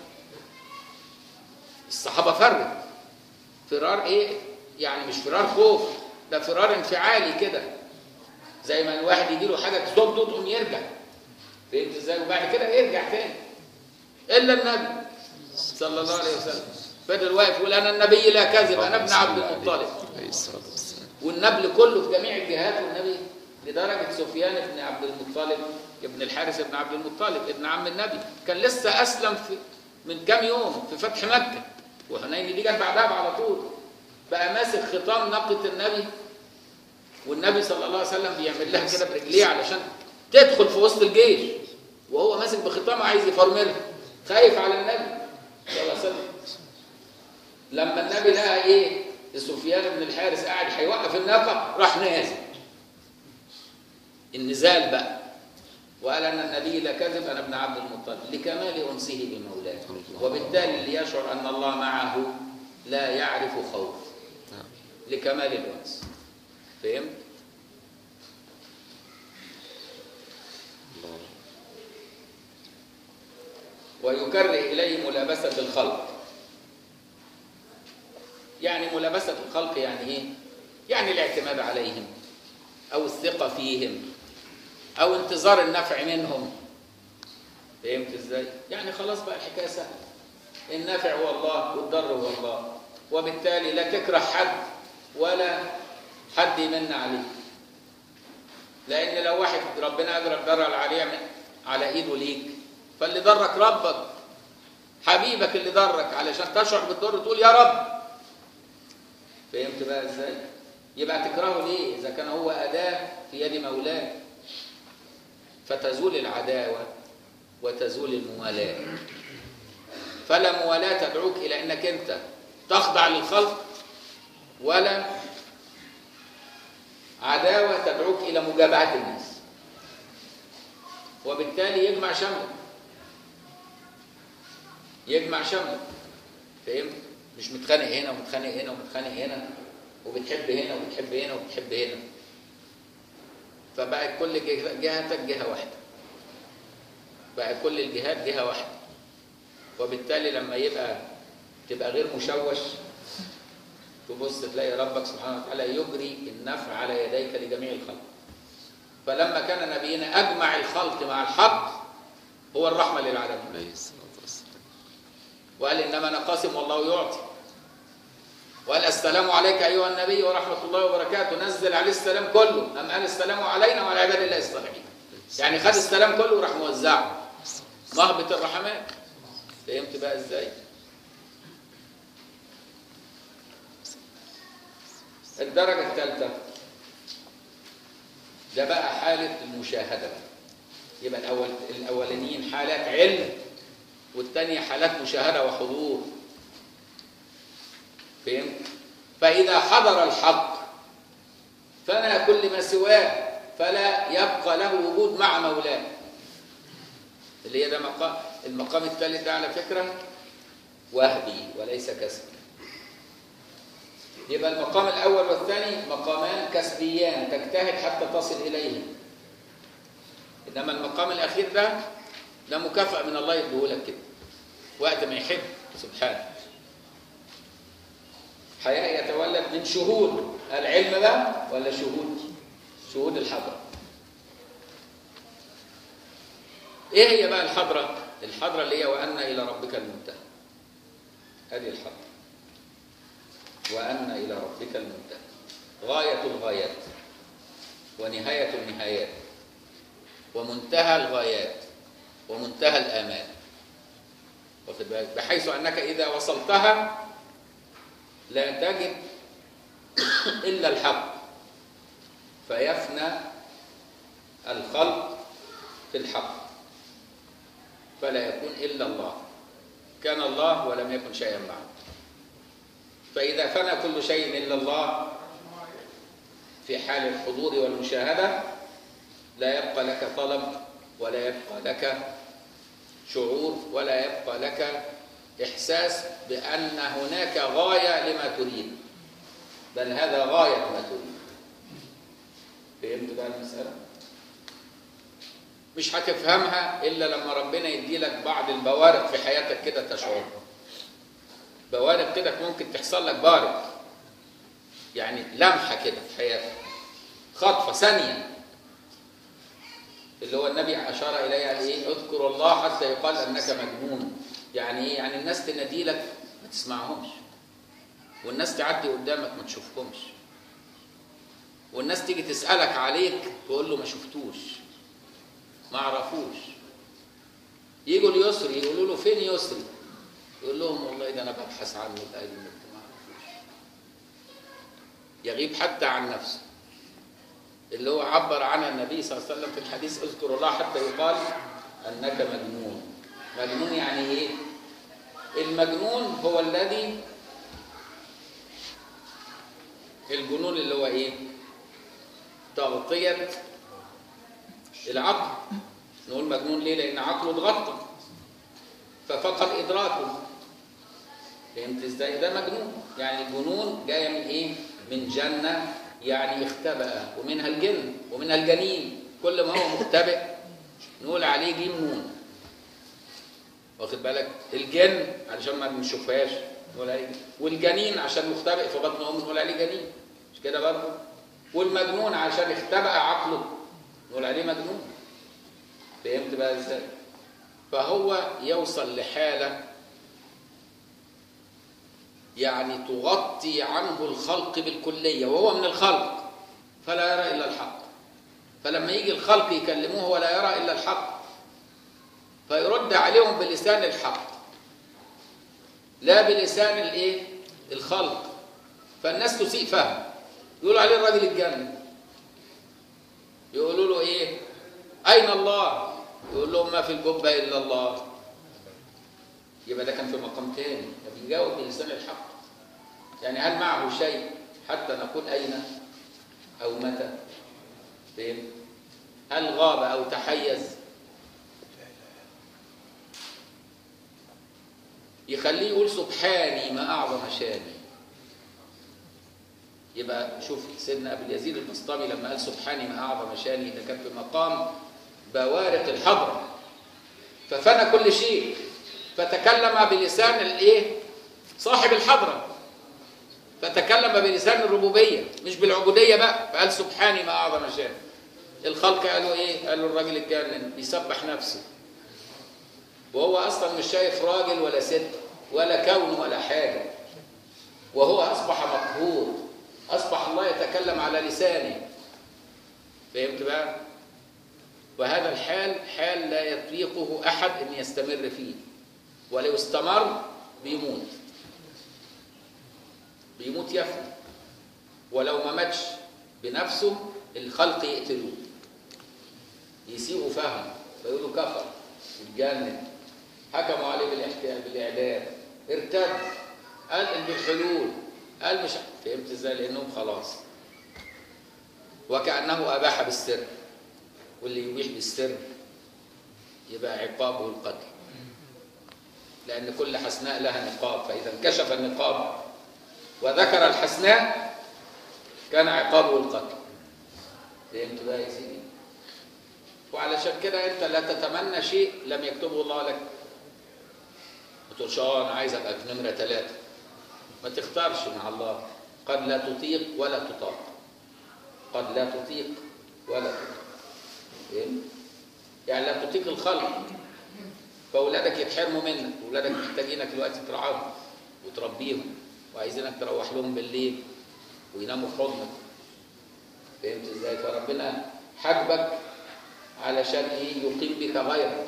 الصحابة فرت فرار إيه يعني مش فرار خوف ده فرار انفعالي كده زي ما الواحد يجي له حاجة تصده تقوم يرجع فهمت ازاي وبعد كده يرجع تاني إلا النبي صلى الله عليه وسلم فضل واقف يقول أنا النبي لا كذب أنا ابن عبد صلى عليه. المطلب عليه الصلاة والسلام. والنبل كله في جميع الجهات والنبي لدرجة سفيان بن عبد المطلب ابن الحارث بن عبد المطلب ابن عم النبي كان لسه أسلم في من كام يوم في فتح مكة وحنين دي جت بعدها على طول بقى ماسك خطام ناقة النبي والنبي صلى الله عليه وسلم بيعمل لها كده برجليه علشان تدخل في وسط الجيش وهو ماسك بخطامه عايز يفرملها خايف على النبي صلى الله عليه وسلم لما النبي لقى ايه سفيان بن الحارث قاعد هيوقف الناقه راح نازل النزال بقى وقال ان النبي لا كذب انا ابن عبد المطلب لكمال انسه بمولاه وبالتالي اللي يشعر ان الله معه لا يعرف خوف نعم لكمال الانس فهمت الله ويكره إليه ملابسة الخلق يعني ملابسة الخلق يعني إيه؟ يعني الاعتماد عليهم أو الثقة فيهم أو انتظار النفع منهم فهمت إزاي؟ يعني خلاص بقى الحكاية سهلة النافع هو الله والضر هو الله وبالتالي لا تكره حد ولا حد يمن عليك لأن لو واحد ربنا أجرى الضرر عليه على إيده ليك فاللي ضرك ربك حبيبك اللي ضرك علشان تشعر بالضر تقول يا رب فهمت بقى ازاي يبقى تكرهه ليه اذا كان هو اداه في يد مولاه فتزول العداوه وتزول الموالاه فلا موالاه تدعوك الى انك انت تخضع للخلق ولا عداوه تدعوك الى مجابهه الناس وبالتالي يجمع شملك يجمع شملك فهمت مش متخانق هنا ومتخانق هنا ومتخانق هنا وبتحب هنا وبتحب هنا وبتحب هنا فبقت كل جه- جهتك جهه واحده بقى كل الجهات جهه واحده وبالتالي لما يبقى تبقى غير مشوش تبص تلاقي ربك سبحانه وتعالى يجري النفع على يديك لجميع الخلق فلما كان نبينا اجمع الخلق مع الحق هو الرحمه للعالمين عليه الصلاة والسلام وقال انما انا قاسم والله يعطي وقال السلام عليك ايها النبي ورحمه الله وبركاته نزل عليه السلام كله ام قال السلام علينا وعلى عباد الله الصالحين يعني خد السلام كله وراح موزعه مهبط الرحمات فهمت بقى ازاي الدرجه الثالثه ده بقى حاله المشاهده بقى يبقى الاول الاولانيين حالات علم والثانيه حالات مشاهده وحضور فهمت فاذا حضر الحق فنى كل ما سواه فلا يبقى له وجود مع مولاه اللي هي ده مقام المقام الثالث ده على فكره وهبي وليس كسبي يبقى المقام الاول والثاني مقامان كسبيان تجتهد حتى تصل اليه انما المقام الاخير ده ده مكافاه من الله يديهولك كده وقت ما يحب سبحانه حياء يتولد من شهود العلم بقى ولا شهود شهود الحضره ايه هي بقى الحضره الحضره اللي هي وان الى ربك المنتهى هذه الحضره وان الى ربك المنتهى غايه الغايات ونهايه النهايات ومنتهى الغايات ومنتهى الآمال واخد بالك بحيث أنك إذا وصلتها لا تجد إلا الحق فيفنى الخلق في الحق فلا يكون إلا الله كان الله ولم يكن شيئا معه فإذا فنى كل شيء إلا الله في حال الحضور والمشاهدة لا يبقى لك طلب ولا يبقى لك شعور ولا يبقى لك إحساس بأن هناك غاية لما تريد بل هذا غاية ما تريد فهمت بقى المسألة؟ مش هتفهمها إلا لما ربنا يدي لك بعض البوارق في حياتك كده تشعر بوارق كده ممكن تحصل لك بارق يعني لمحة كده في حياتك خطفة ثانية اللي هو النبي أشار إليه يعني إيه اذكر الله حتى يقال أنك مجنون يعني إيه يعني الناس تنادي لك ما تسمعهمش والناس تعدي قدامك ما تشوفهمش والناس تيجي تسألك عليك تقول له ما شفتوش ما عرفوش يجوا ليسري يقولوا له فين يسري يقول لهم والله ده انا ببحث عنه بقالي مدة ما عرفوش يغيب حتى عن نفسه اللي هو عبر عنها النبي صلى الله عليه وسلم في الحديث اذكر الله حتى يقال انك مجنون مجنون يعني ايه المجنون هو الذي الجنون اللي هو ايه تغطية العقل نقول مجنون ليه لان عقله اتغطى ففقد ادراكه فهمت ازاي ده مجنون يعني الجنون جايه من ايه من جنه يعني اختبأ ومنها الجن ومنها الجنين كل ما هو مختبئ نقول عليه جيم نون واخد بالك الجن علشان ما بنشوفهاش نقول عليه والجنين عشان مختبئ في بطن امه نقول عليه جنين مش كده برضه والمجنون عشان اختبأ عقله نقول عليه مجنون فهمت بقى ازاي فهو يوصل لحاله يعني تغطي عنه الخلق بالكليه وهو من الخلق فلا يرى الا الحق فلما يجي الخلق يكلموه ولا يرى الا الحق فيرد عليهم بلسان الحق لا بلسان الايه الخلق فالناس تسيء فهم يقولوا عليه الراجل الجنة يقولوا له ايه اين الله يقول لهم ما في الجبة الا الله يبقى ده كان في مقام تاني ده بيجاوب بلسان الحق يعني هل معه شيء حتى نقول اين او متى فهمت هل غاب او تحيز يخليه يقول سبحاني ما اعظم شاني يبقى شوف سيدنا ابو اليزيد البسطامي لما قال سبحاني ما اعظم شاني ده كان في مقام بوارق الحضره ففنى كل شيء فتكلم بلسان الايه صاحب الحضره فتكلم بلسان الربوبيه مش بالعبوديه بقى فقال سبحاني ما اعظم شاني الخلق قالوا ايه قالوا الراجل اتجنن بيسبح نفسه وهو اصلا مش شايف راجل ولا ست ولا كون ولا حاجه وهو اصبح مقهور اصبح الله يتكلم على لسانه فهمت بقى وهذا الحال حال لا يطيقه احد ان يستمر فيه ولو استمر بيموت بيموت يفنى ولو ما ماتش بنفسه الخلق يقتلوه يسيئوا فهمه فيقولوا كفر اتجنن حكموا عليه بالاحتيال بالاعدام ارتد قال بالحلول قال مش فهمت ازاي لانهم خلاص وكانه اباح بالسر واللي يبيح بالسر يبقى عقابه القتل لان كل حسناء لها نقاب فاذا انكشف النقاب وذكر الحسناء كان عقابه القتل فهمت بقى يا سيدي وعلشان كده انت لا تتمنى شيء لم يكتبه الله لك ما تقولش اه انا عايز ابقى في نمره ثلاثه ما تختارش مع الله قد لا تطيق ولا تطاق قد لا تطيق ولا تطاق فهمت؟ يعني لا تطيق الخلق فاولادك يتحرموا منك اولادك محتاجينك دلوقتي ترعاهم وتربيهم وعايزينك تروح لهم بالليل ويناموا في حضنك فهمت ازاي فربنا حجبك علشان ايه يقيم بك غيرك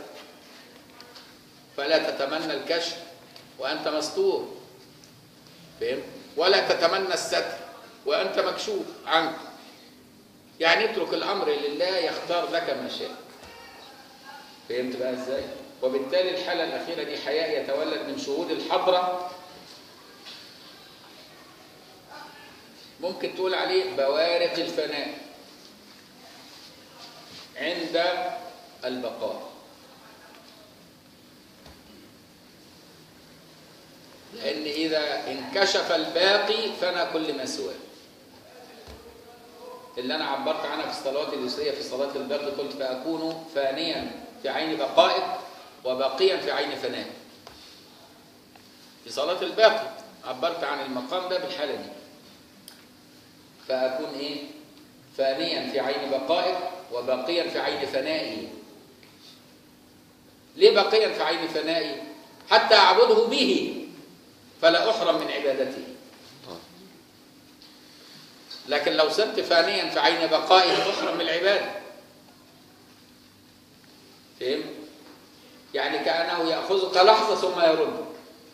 فلا تتمنى الكشف وانت مستور فهمت ولا تتمنى الستر وانت مكشوف عنك يعني اترك الامر لله يختار لك ما شاء فهمت بقى ازاي وبالتالي الحاله الاخيره دي حياء يتولد من شهود الحضره ممكن تقول عليه بوارق الفناء عند البقاء لأن إذا انكشف الباقي فنى كل ما سواه اللي أنا عبرت عنها في الصلوات اليسرية في صلاة الباقي قلت فأكون فانيا في عين بقائك وباقيا في عين فنائك في صلاة الباقي عبرت عن المقام ده بالحالة دي فأكون إيه فانيا في عين بقائك وباقيا في عين فنائي ليه باقيا في عين فنائي حتى أعبده به فلا أحرم من عبادته لكن لو صرت فانيا في عين بقائه تحرم من العبادة فهم؟ يعني كأنه يأخذك لحظة ثم يردك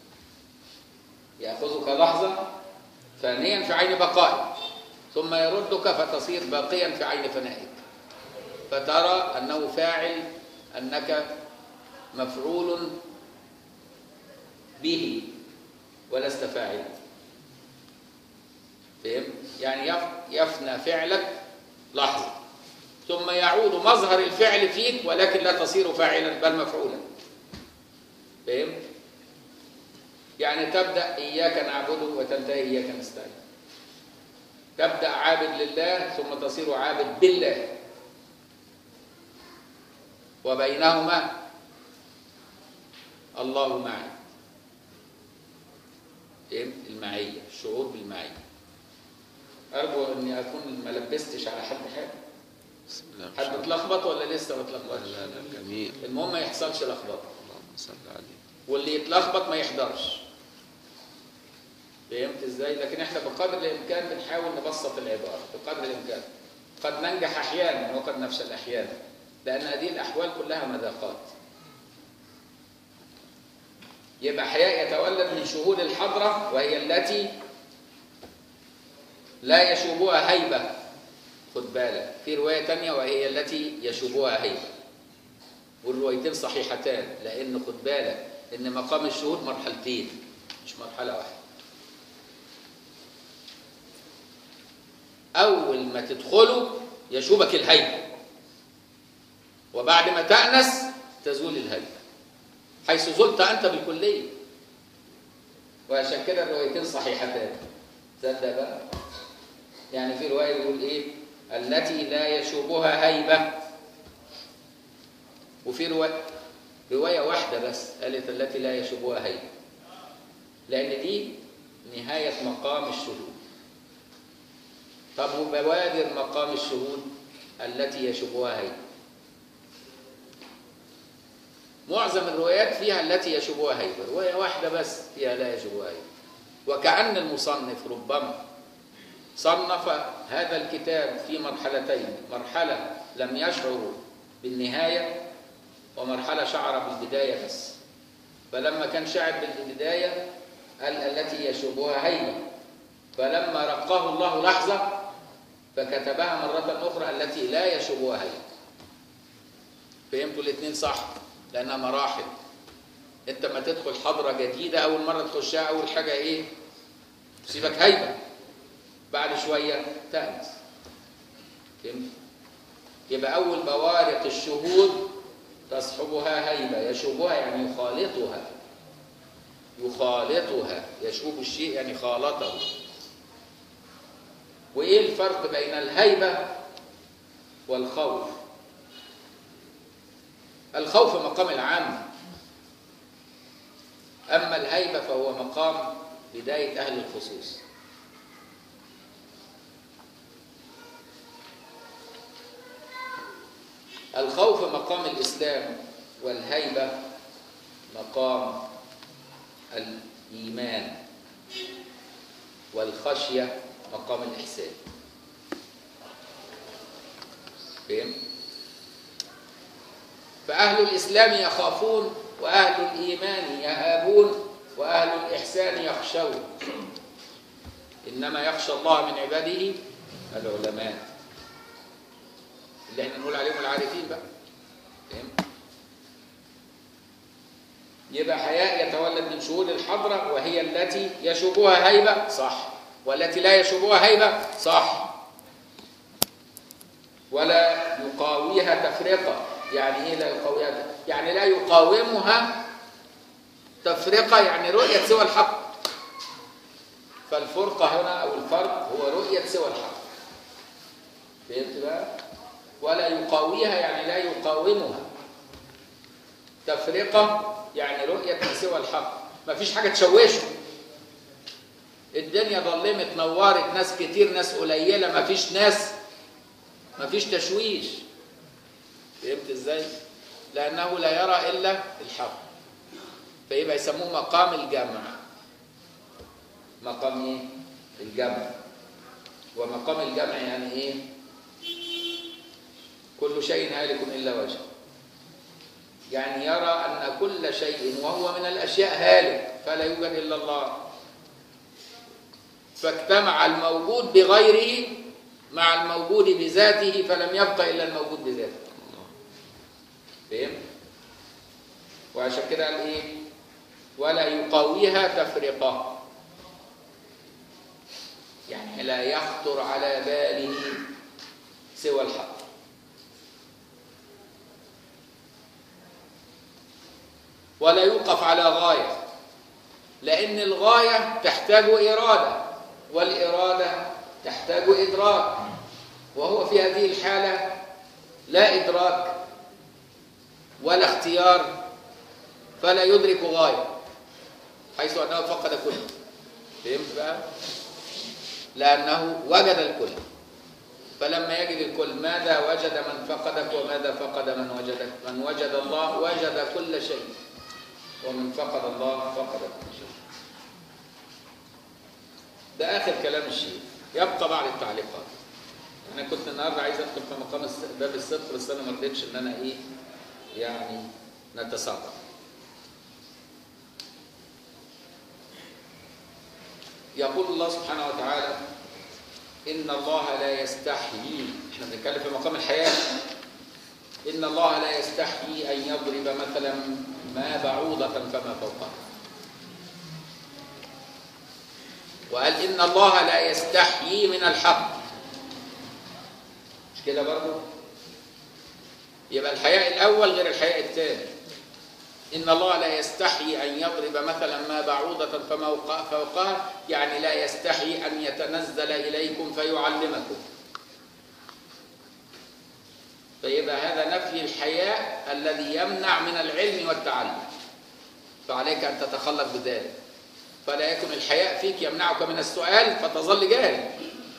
يأخذك لحظة فانيا في عين بقائك ثم يردك فتصير باقيا في عين فنائك فترى أنه فاعل أنك مفعول به ولست فاعلا فهم يعني يف- يفنى فعلك لحظة ثم يعود مظهر الفعل فيك ولكن لا تصير فاعلا بل مفعولا فهمت؟ يعني تبدأ إياك نعبد وتنتهي إياك نستعين تبدأ عابد لله ثم تصير عابد بالله وبينهما الله معي فهمت المعية الشعور بالمعية أرجو إني أكون ما لبستش على حد حاجة بسم الله ما حد شاء الله اتلخبط ولا لسه ما لا اتلخبطش لا لا جميل المهم ما يحصلش لخبطة اللهم صل عليه واللي يتلخبط ما يحضرش فهمت ازاي لكن احنا بقدر الامكان بنحاول نبسط العباره بقدر الامكان قد ننجح احيانا وقد نفشل احيانا لان هذه الاحوال كلها مذاقات يبقى حياء يتولد من شهود الحضره وهي التي لا يشوبها هيبه خد بالك في روايه تانية وهي التي يشوبها هيبه والروايتين صحيحتان لان خد بالك ان مقام الشهود مرحلتين مش مرحله واحده اول ما تدخله يشوبك الهيبه وبعد ما تأنس تزول الهيبه حيث زلت انت بالكليه وعشان كده الروايتين صحيحتان تصدق بقى يعني في روايه يقول ايه التي لا يشوبها هيبه وفي روايه روايه واحده بس قالت التي لا يشوبها هيبه لان دي نهايه مقام الشهود طب وبوادر مقام الشهود التي يشوبها هيبه معظم الروايات فيها التي يشوبها هيبه روايه واحده بس فيها لا يشوبها هيبه وكأن المصنف ربما صنف هذا الكتاب في مرحلتين مرحلة لم يشعر بالنهاية ومرحلة شعر بالبداية بس فلما كان شاعر بالبداية قال التي يشوبها هيبة فلما رقاه الله لحظة فكتبها مرة أخرى التي لا يشوبها هيبة فهمتوا الاثنين صح لأنها مراحل انت ما تدخل حضرة جديدة أول مرة تخشها أول حاجة إيه سيبك هيبة بعد شوية تأنس فهمت يبقى أول بوارق الشهود تصحبها هيبة يشوبها يعني يخالطها يخالطها يشوب الشيء يعني خالطه وإيه الفرق بين الهيبة والخوف الخوف مقام العام أما الهيبة فهو مقام بداية أهل الخصوص الخوف مقام الإسلام والهيبة مقام الإيمان والخشية مقام الإحسان فهم؟ فأهل الإسلام يخافون وأهل الإيمان يهابون وأهل الإحسان يخشون إنما يخشى الله من عباده العلماء اللي احنا نقول عليهم العارفين بقى فهم؟ يبقى حياء يتولد من شهود الحضرة وهي التي يشوبها هيبة صح والتي لا يشوبها هيبة صح ولا يقاويها تفرقة يعني ايه لا يقاويها يعني لا يقاومها تفرقة يعني رؤية سوى الحق فالفرقة هنا أو الفرق هو رؤية سوى الحق فهمت بقى؟ ولا يقاويها يعني لا يقاومها تفرقة يعني رؤية سوى الحق ما فيش حاجة تشوشه الدنيا ظلمت نورت ناس كتير ناس قليلة ما فيش ناس ما فيش تشويش فهمت ازاي؟ لأنه لا يرى إلا الحق فيبقى يسموه مقام الجمع مقام ايه؟ الجمع ومقام الجمع يعني ايه؟ كل شيء هالك إلا وجهه يعني يرى أن كل شيء وهو من الأشياء هالك فلا يوجد إلا الله فاجتمع الموجود بغيره مع الموجود بذاته فلم يبق إلا الموجود بذاته فهم؟ وعشان كده قال إيه ولا يقويها تفرقة يعني لا يخطر على باله سوى الحق ولا يوقف على غاية لأن الغاية تحتاج إرادة والإرادة تحتاج إدراك وهو في هذه الحالة لا إدراك ولا اختيار فلا يدرك غاية حيث أنه فقد كله فهمت بقى؟ لأنه وجد الكل فلما يجد الكل ماذا وجد من فقدك وماذا فقد من وجدك من وجد الله وجد كل شيء ومن فقد الله فقد كل شيء ده آخر كلام الشيخ يبقى بعض التعليقات أنا كنت النهارده عايز أدخل في مقام الس- باب الصدق بس أنا ما رضيتش إن أنا إيه يعني نتساقط يقول الله سبحانه وتعالى إن الله لا يستحيي احنا بنتكلم في مقام الحياة إن الله لا يستحيي أن يضرب مثلا ما بعوضة فما فوقها وقال إن الله لا يستحيي من الحق مش كده برضه يبقى الحياء الأول غير الحياء الثاني إن الله لا يستحي أن يضرب مثلا ما بعوضة فما وق- فوقها يعني لا يستحي أن يتنزل إليكم فيعلمكم فيبقى هذا نفي الحياء الذي يمنع من العلم والتعلم فعليك أن تتخلق بذلك فلا يكن الحياء فيك يمنعك من السؤال فتظل جاهل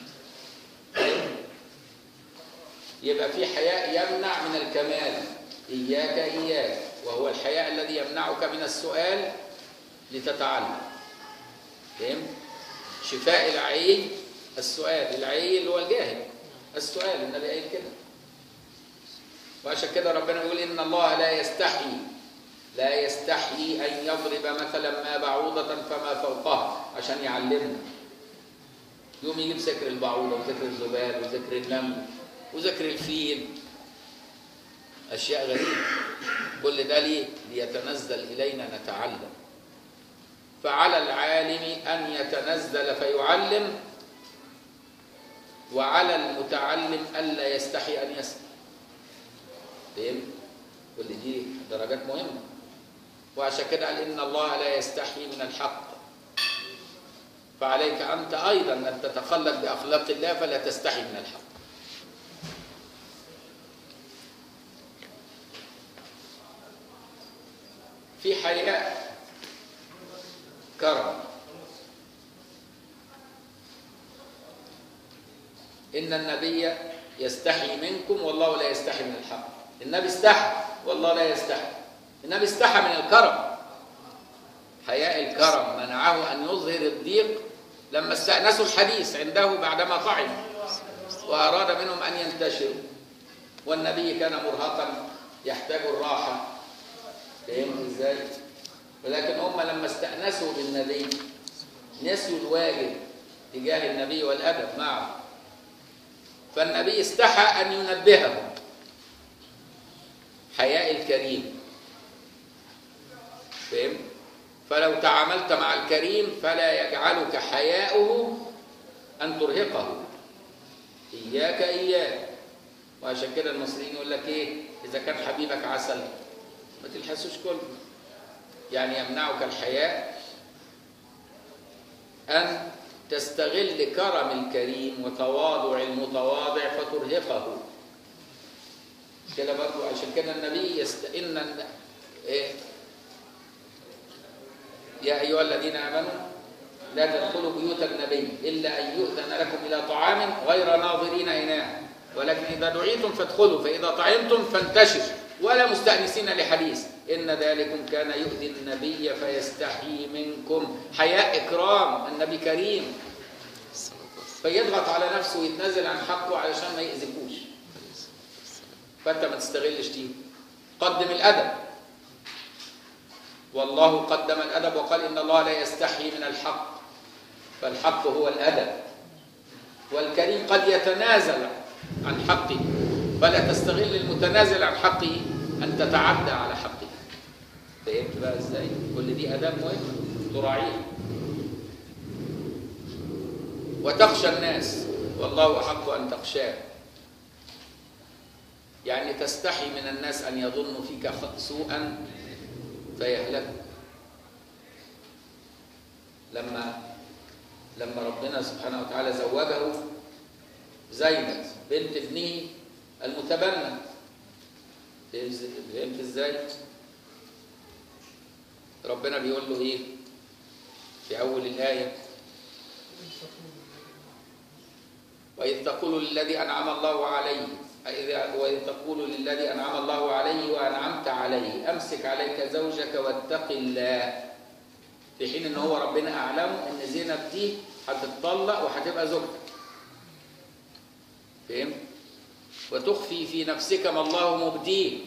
يبقى في حياء يمنع من الكمال إياك إياك وهو الحياء الذي يمنعك من السؤال لتتعلم فهمت؟ شفاء العي السؤال العي اللي هو الجاهل السؤال النبي قايل كده وعشان كده ربنا يقول إن الله لا يستحي لا يستحي أن يضرب مثلا ما بعوضة فما فوقها عشان يعلمنا يوم يجيب ذكر البعوضة وذكر الذباب وذكر النمل وذكر الفيل أشياء غريبة كل ده ليه؟ ليتنزل إلينا نتعلم فعلى العالم أن يتنزل فيعلم وعلى المتعلم ألا يستحي أن يسأل فهمت؟ كل دي درجات مهمة وعشان كده قال إن الله لا يستحي من الحق فعليك أنت أيضا أن تتخلق بأخلاق الله فلا تستحي من الحق في حياء كرم إن النبي يستحي منكم والله لا يستحي من الحق النبي استحى والله لا يستحي النبي استحى من الكرم حياء الكرم منعه أن يظهر الضيق لما استأنسوا الحديث عنده بعدما طعم وأراد منهم أن ينتشروا والنبي كان مرهقا يحتاج الراحة فهمت ازاي؟ ولكن هم لما استأنسوا بالنبي نسيوا الواجب تجاه النبي والأدب معه فالنبي استحى أن ينبههم حياء الكريم فهمت؟ فلو تعاملت مع الكريم فلا يجعلك حياؤه أن ترهقه إياك إياك وعشان كده المصريين يقول لك إيه إذا كان حبيبك عسل ما تلحسوش كله يعني يمنعك الحياء أن تستغل كرم الكريم وتواضع المتواضع فترهقه كده برضو عشان كده النبي يست... إن الن- إيه؟ يا أيها الذين آمنوا لا تدخلوا بيوت النبي إلا أن يؤذن لكم إلى طعام غير ناظرين إناه ولكن إذا دعيتم فادخلوا فإذا طعمتم فانتشروا ولا مستأنسين لحديث إن ذلكم كان يؤذي النبي فيستحيي منكم حياء إكرام النبي كريم الصلاة والسلام فيضغط على نفسه ويتنازل عن حقه علشان ما يأذيكوش عليه الصلاة والسلام فأنت ما تستغلش دي قدم الأدب والله قدم الأدب وقال إن الله لا يستحي من الحق فالحق هو الأدب والكريم قد يتنازل عن حقه فلا تستغل المتنازل عن حقه أن تتعدى على حقه فهمت بقى ازاي؟ كل دي آداب مهمة تراعيها وتخشى الناس والله أحق أن تخشاه يعني تستحي من الناس أن يظنوا فيك خ- سوءا فيهلكوا لما لما ربنا سبحانه وتعالى زوجه زينب بنت ابنه المتبنى فهمت ازاي؟ ربنا بيقول له ايه؟ في اول الايه وإذ تقول للذي أنعم الله عليه إذا- وإذ تقول للذي أنعم الله عليه وأنعمت عليه أمسك عليك زوجك واتق الله في حين إن هو ربنا أعلمه إن زينب دي هتتطلق وهتبقى زوجتك فهمت؟ وتخفي في نفسك ما الله مبديه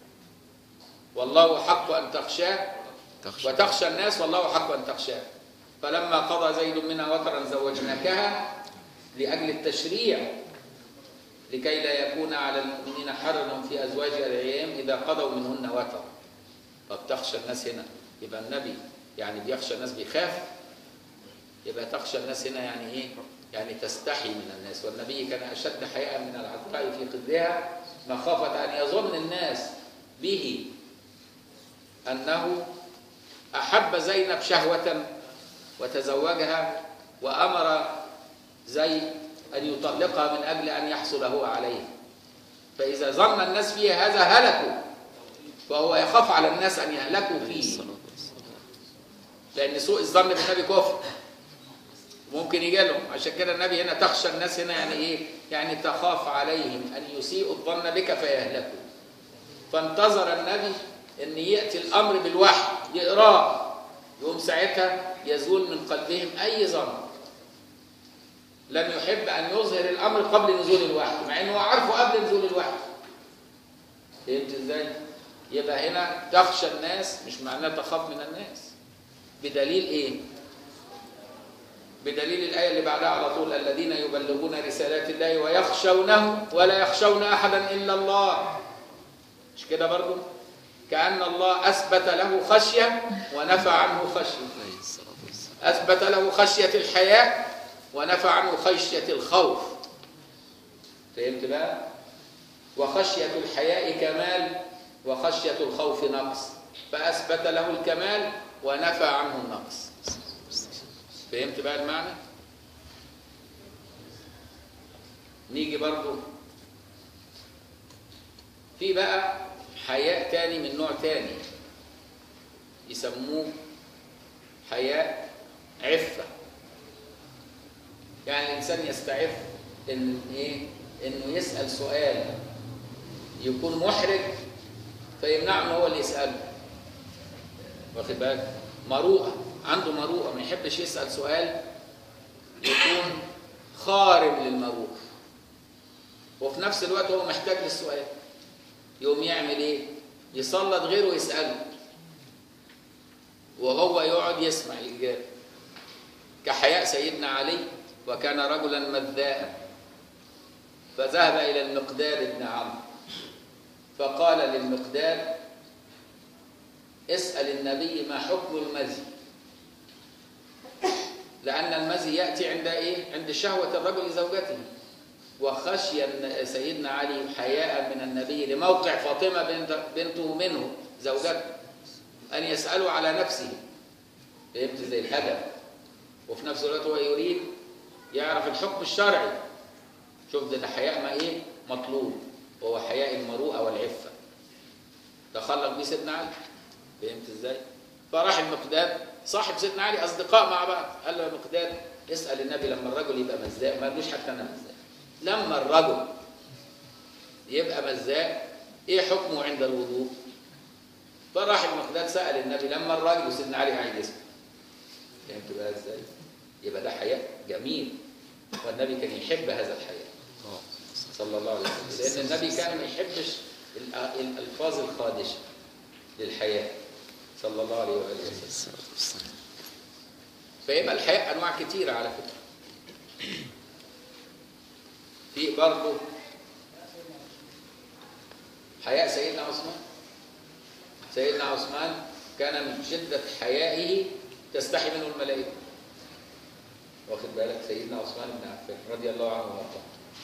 والله حق أن تخشاه تخشى وتخشى الناس والله حق أن تخشاه فلما قضى زيد منها وطرا زوجناكها لأجل التشريع لكي لا يكون على المؤمنين حرج في أزواج أدعيائهم إذا قضوا منهن وطرا طب تخشى الناس هنا يبقى النبي يعني بيخشى الناس بيخاف يبقى تخشى الناس هنا يعني إيه؟ يعني تستحي من الناس والنبي كان أشد حياء من العذراء في قدرها مخافة أن يظن الناس به أنه أحب زينب شهوة وتزوجها وأمر زيد أن يطلقها من أجل أن يحصل هو عليه فإذا ظن الناس فيه هذا هلكوا وهو يخاف على الناس أن يهلكوا فيه الصلاة والسلام لأن سوء الظن بالنبي كفر ممكن يجي لهم عشان كده النبي هنا تخشى الناس هنا يعني إيه؟ يعني تخاف عليهم أن يسيئوا الظن بك فيهلكوا فانتظر النبي أن يأتي الأمر بالوحي يقراه يقوم ساعتها يزول من قلبهم أي ظن لم يحب أن يظهر الأمر قبل نزول الوحي مع أنه عارفه قبل نزول الوحي فهمت إزاي؟ يبقى هنا تخشى الناس مش معناه تخاف من الناس بدليل إيه؟ بدليل الآية اللي بعدها على طول الذين يبلغون رسالات الله ويخشونه ولا يخشون أحدا إلا الله مش كده برضو كأن الله أثبت له خشية ونفى عنه خشية عليه الصلاة والسلام أثبت له خشية الحياة ونفى عنه خشية الخوف فهمت بقى؟ وخشية الحياء كمال وخشية الخوف نقص فأثبت له الكمال ونفى عنه النقص فهمت بقى المعنى؟ نيجي برضو في بقى حياء تاني من نوع تاني يسموه حياء عفة يعني الإنسان يستعف إن إيه؟ إنه يسأل سؤال يكون محرج فيمنعه إن هو اللي يسأله واخد بالك؟ مروءة عنده مروءة ما يحبش يسأل سؤال يكون خارم للمروءة وفي نفس الوقت هو محتاج للسؤال يقوم يعمل ايه؟ يسلط غيره يسأله وهو يقعد يسمع الإجابة كحياء سيدنا علي وكان رجلا مذاء فذهب إلى المقداد بن عمرو فقال للمقداد اسأل النبي ما حكم المزي لأن المزي يأتي عند إيه؟ عند شهوة الرجل لزوجته وخشي الن- سيدنا علي حياء من النبي لموقع فاطمة بنت بنته منه زوجته أن يسأله على نفسه فهمت زي الأدب وفي نفس الوقت هو يريد يعرف الحكم الشرعي شوف ده, ده حياء ما إيه مطلوب وهو حياء المروءة والعفة تخلق بيه سيدنا علي فهمت ازاي؟ فراح المقداد صاحب سيدنا علي اصدقاء مع بعض قال له يا مقداد اسال النبي لما الرجل يبقى مزاق ما قالوش حتى انا مزاق لما الرجل يبقى مزاق ايه حكمه عند الوضوء؟ فراح المقداد سال النبي لما الراجل وسيدنا علي قاعد يسمع فهمت بقى ازاي؟ يبقى ده حياء جميل والنبي كان يحب هذا الحياء اه صلى الله عليه وسلم لأن النبي كان ما يحبش الأ- الألفاظ الخادشة للحياة صلى الله عليه وآله عليه وسلم الصلاة والسلام فيبقى الحياء أنواع كتيرة على فكرة في برضه حياء سيدنا عثمان سيدنا عثمان كان من شدة حيائه تستحي منه الملائكة واخد بالك سيدنا عثمان بن عفان رضي الله عنه وارضاه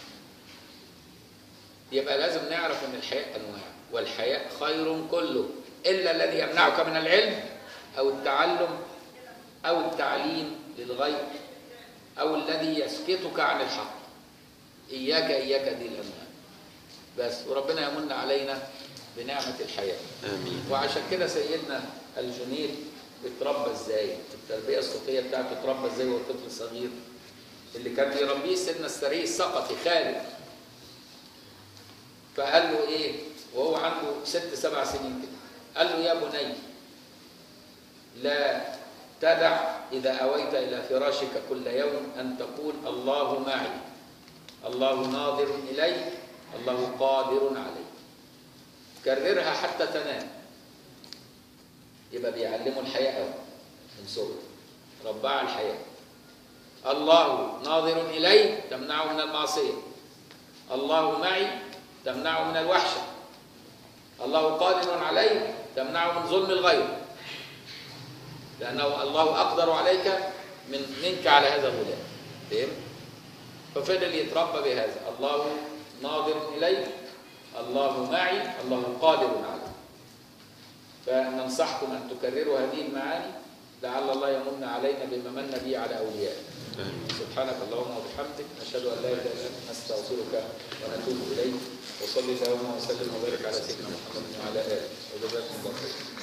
يبقى لازم نعرف ان الحياء انواع والحياء خير كله الا الذي يمنعك من العلم او التعلم او التعليم للغير او الذي يسكتك عن الحق اياك اياك دي الانواع بس وربنا يمن علينا بنعمه الحياه آمين وعشان كده سيدنا الجنيد اتربى ازاي؟ التربيه الصوفيه بتاعته اتربى ازاي وهو طفل صغير؟ اللي كان بيربيه سيدنا السري السقطي خالد. فقال له ايه؟ وهو عنده ست سبع سنين كده. قال له يا بني لا تدع اذا اويت الى فراشك كل يوم ان تقول الله معي. الله ناظر اليك، الله قادر عليك. كررها حتى تنام. يبقى بيعلموا الحياة أوي من صغره رباه على الحياة الله ناظر إلي تمنعه من المعصية الله معي تمنعه من الوحشة الله قادر علي تمنعه من ظلم الغير لأنه الله أقدر عليك من منك على هذا الغلام فهم؟ ففضل يتربى بهذا الله ناظر إلي الله معي الله قادر علي فننصحكم أن تكرروا هذه المعاني لعل الله يمن علينا بما من به على أوليائه آمين سبحانك اللهم وبحمدك نشهد أن لا إله إلا أنت نستغفرك ونتوب إليك وصلي اللهم وسلم وبارك على سيدنا محمد وعلى آله وجزاكم الله خيرا